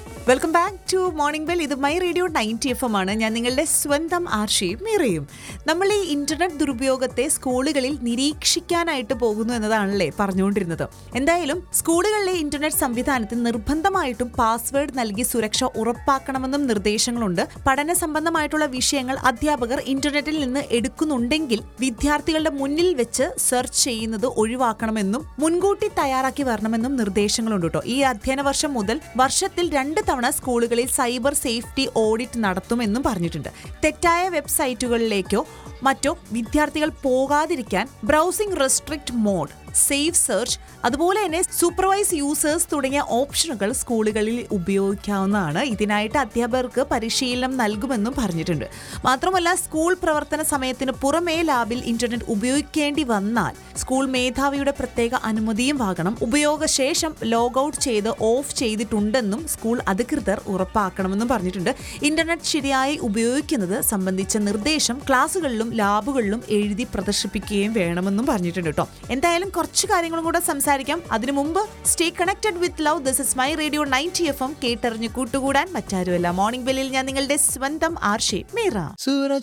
welcome back to morning bell ഇത് my radio ninety F M ആണ് ഞാൻ നിങ്ങളുടെ സ്വന്തം ആർഷയും മീറയും നമ്മൾ ഈ ഇന്റർനെറ്റ് ദുരുപയോഗത്തെ സ്കൂളുകളിൽ നിരീക്ഷിക്കാനായിട്ട് പോകുന്നു എന്നതാണല്ലേ പറഞ്ഞുകൊണ്ടിരുന്നത് എന്തായാലും സ്കൂളുകളിലെ ഇന്റർനെറ്റ് സംവിധാനത്തിൽ നിർബന്ധമായിട്ടും പാസ്വേഡ് നൽകി സുരക്ഷ ഉറപ്പാക്കണമെന്നും നിർദ്ദേശങ്ങളുണ്ട് പഠന സംബന്ധമായിട്ടുള്ള വിഷയങ്ങൾ അധ്യാപകർ ഇന്റർനെറ്റിൽ നിന്ന് എടുക്കുന്നുണ്ടെങ്കിൽ വിദ്യാർത്ഥികളുടെ മുന്നിൽ വെച്ച് സെർച്ച് ചെയ്യുന്നത് ഒഴിവാക്കണമെന്നും മുൻകൂട്ടി തയ്യാറാക്കി വരണമെന്നും നിർദ്ദേശങ്ങളുണ്ട് കേട്ടോ ഈ അധ്യയന വർഷം മുതൽ വർഷത്തിൽ രണ്ട് തവണ സ്കൂളുകളിൽ സൈബർ സേഫ്റ്റി ഓഡിറ്റ് നടത്തുമെന്നും പറഞ്ഞിട്ടുണ്ട് തെറ്റായ വെബ്സൈറ്റുകളിലേക്കോ മറ്റോ വിദ്യാർത്ഥികൾ പോകാതിരിക്കാൻ browsing restrict mode safe search അതുപോലെ തന്നെ സൂപ്പർവൈസ് യൂസേഴ്സ് തുടങ്ങിയ ഓപ്ഷനുകൾ സ്കൂളുകളിൽ ഉപയോഗിക്കാവുന്നതാണ് ഇതിനായിട്ട് അധ്യാപകർക്ക് പരിശീലനം നൽകുമെന്നും പറഞ്ഞിട്ടുണ്ട് മാത്രമല്ല സ്കൂൾ പ്രവർത്തന സമയത്തിന് പുറമേ ലാബിൽ ഇന്റർനെറ്റ് ഉപയോഗിക്കേണ്ടി വന്നാൽ സ്കൂൾ മേധാവിയുടെ പ്രത്യേക അനുമതിയും വാങ്ങണം ഉപയോഗശേഷം ലോഗ് ഔട്ട് ചെയ്ത് ഓഫ് ചെയ്തിട്ടുണ്ടെന്നും സ്കൂൾ അധികൃതർ ഉറപ്പാക്കണമെന്നും പറഞ്ഞിട്ടുണ്ട് ഇന്റർനെറ്റ് ശരിയായി ഉപയോഗിക്കുന്നത് സംബന്ധിച്ച നിർദ്ദേശം ക്ലാസ്സുകളിലും ലാബുകളിലും എഴുതി പ്രദർശിപ്പിക്കുകയും വേണമെന്നും പറഞ്ഞിട്ടുണ്ട് കേട്ടോ എന്തായാലും കുറച്ച് കാര്യങ്ങളും കൂടെ സംസാരിക്കാം അതിനു മുമ്പ് stay connected with love this is my radio ninety F M കേട്ടറിഞ്ഞ് കൂട്ടുകൂടാൻ മറ്റാരുമല്ല മോർണിംഗ് ബെല്ലിൽ ഞാൻ നിങ്ങളുടെ സ്വന്തം ആർഷേ മീറ सूरज